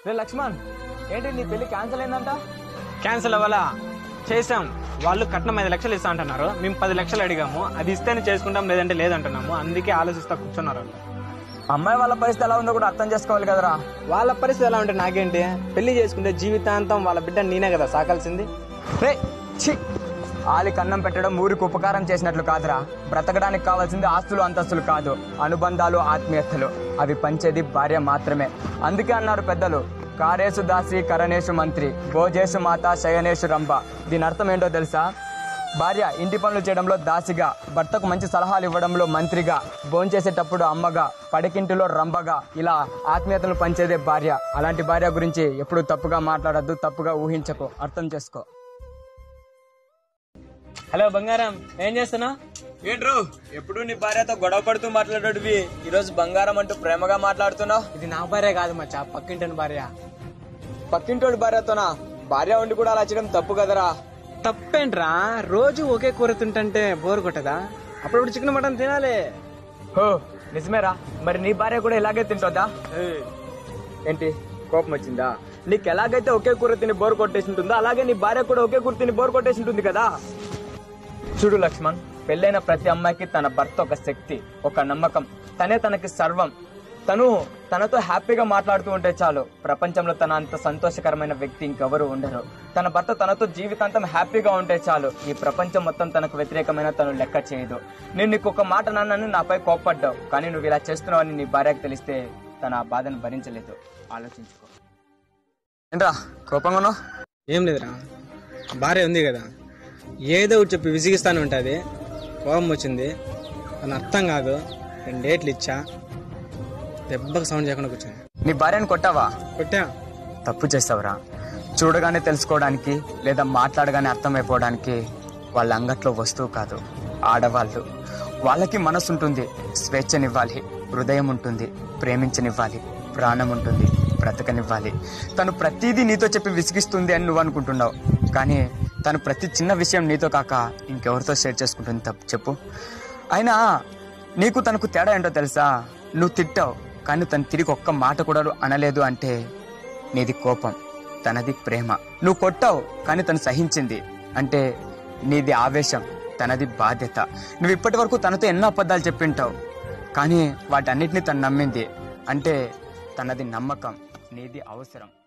రే లక్ష్మణ్ ఏంటి నీ పెళ్లి క్యాన్సిల్ అయిందంట క్యాన్సిల్ అవ్వాలా చేసాం వాళ్ళు కట్నం ఐదు లక్షలు ఇస్తా అంటున్నారు మేము పది లక్షలు అడిగాము అది ఇస్తేనే చేసుకుంటాం లేదంటే లేదంటున్నాము అందుకే ఆలోచిస్తా కూర్చున్నారు వాళ్ళు అమ్మాయి వాళ్ళ పరిస్థితి ఎలా ఉందో కూడా అర్థం చేసుకోవాలి కదరా వాళ్ళ పరిస్థితి ఎలా ఉంటే నాకేంటి పెళ్లి చేసుకుంటే జీవితాంతం వాళ్ళ బిడ్డ నేనే కదా సాకాల్సింది రే ఛీ ఆలికి అన్నం పెట్టడం ఊరికి ఉపకారం చేసినట్లు కాదురా బ్రతకడానికి కావాల్సింది ఆస్తులు అంతస్తులు కాదు అనుబంధాలు ఆత్మీయతలు అవి పంచేది భార్య మాత్రమే అందుకే అన్నారు పెద్దలు కారేసు దాసి కరణేశు మంత్రి భోజేసు మాత శయనేశు రంభ దీని అర్థం ఏంటో తెలుసా భార్య ఇంటి పనులు చేయడంలో దాసిగా భర్తకు మంచి సలహాలు ఇవ్వడంలో మంత్రిగా భోంచేసేటప్పుడు అమ్మగా పడకింటిలో రంభగా ఇలా ఆత్మీయతలు పంచేదే భార్య అలాంటి భార్య గురించి ఎప్పుడు తప్పుగా మాట్లాడద్దు తప్పుగా ఊహించకు అర్థం చేసుకో హలో బంగారం ఏం చేస్తున్నావు ఏంట్రు ఎప్పుడు నీ భార్యతో గొడవ పడుతూ మాట్లాడేటివి ఈరోజు బంగారం అంటూ ప్రేమగా మాట్లాడుతున్నావు ఇది నా భార్య కాదు మచ్చా పక్కింటిని భార్య పక్కింటోడి భార్యతోనా భార్య ఉండి కూడా అలా చేయడం తప్పు కదరా తప్పేంట్రా రోజు ఒకే కూర తింటుంటే బోర్ కొట్టదా అప్పుడప్పుడు చికెన్ మటన్ తినాలి హో నిజమేరా మరి నీ భార్య కూడా ఇలాగే తింటుందా ఏంటి కోపం వచ్చిందా నీకు ఎలాగైతే ఒకే కూర తిని బోర్ కొట్టేసి ఉంటుందో అలాగే నీ భార్య కూడా ఒకే కూర తిని బోర్ కొట్టేసి ఉంటుంది కదా చూడు లక్ష్మణ్ పెళ్ళైన ప్రతి అమ్మాయికి తన భర్త ఒక శక్తి ఒక నమ్మకం తనే తనకి సర్వం తను తనతో హ్యాపీగా మాట్లాడుతూ ఉంటే చాలు ప్రపంచంలో తన అంత సంతోషకరమైన వ్యక్తి ఇంకెవరు ఉండరు తన భర్త తనతో జీవితాంతం హ్యాపీగా ఉంటే చాలు ఈ ప్రపంచం మొత్తం తనకు వ్యతిరేకమైన తను లెక్క చేయదు నేను నీకు ఒక మాట నాన్నని నాపై కోప్పడ్డావు కానీ నువ్వు ఇలా చేస్తున్నావని నీ భార్యకు తెలిస్తే తన ఆ బాధను భరించలేదు ఆలోచించుకో ఏంట్రా కోపంగానో ఏం లేదురా భార్య ఉంది కదా ఏదో ఒకటి చెప్పి విసిగిస్తానే ఉంటుంది కోపం వచ్చింది అని అర్థం కాదు రెండు డేట్లు ఇచ్చా దెబ్బకు సౌండ్ చేయకుండా కూర్చొని నీ భార్యను కొట్టావా కొట్టా తప్పు చేస్తావురా చూడగానే తెలుసుకోవడానికి లేదా మాట్లాడగానే అర్థమైపోవడానికి వాళ్ళ అంగట్లో వస్తువు కాదు ఆడవాళ్ళు వాళ్ళకి మనసు ఉంటుంది స్వేచ్ఛనివ్వాలి హృదయం ఉంటుంది ప్రేమించనివ్వాలి ప్రాణం ఉంటుంది బ్రతకనివ్వాలి తను ప్రతిదీ నీతో చెప్పి విసిగిస్తుంది అని నువ్వు అనుకుంటున్నావు కానీ తను ప్రతి చిన్న విషయం నీతో కాక ఇంకెవరితో షేర్ చేసుకుంటుంది తప్పు చెప్పు అయినా నీకు తనకు తేడా ఏంటో తెలుసా నువ్వు తిట్టావు కానీ తను తిరిగి ఒక్క మాట కూడా అనలేదు అంటే నీది కోపం తనది ప్రేమ నువ్వు కొట్టావు కానీ తను సహించింది అంటే నీది ఆవేశం తనది బాధ్యత నువ్వు ఇప్పటి వరకు తనతో ఎన్నో అబద్ధాలు చెప్పింటావు కానీ వాటన్నిటిని తను నమ్మింది అంటే తనది నమ్మకం నీది అవసరం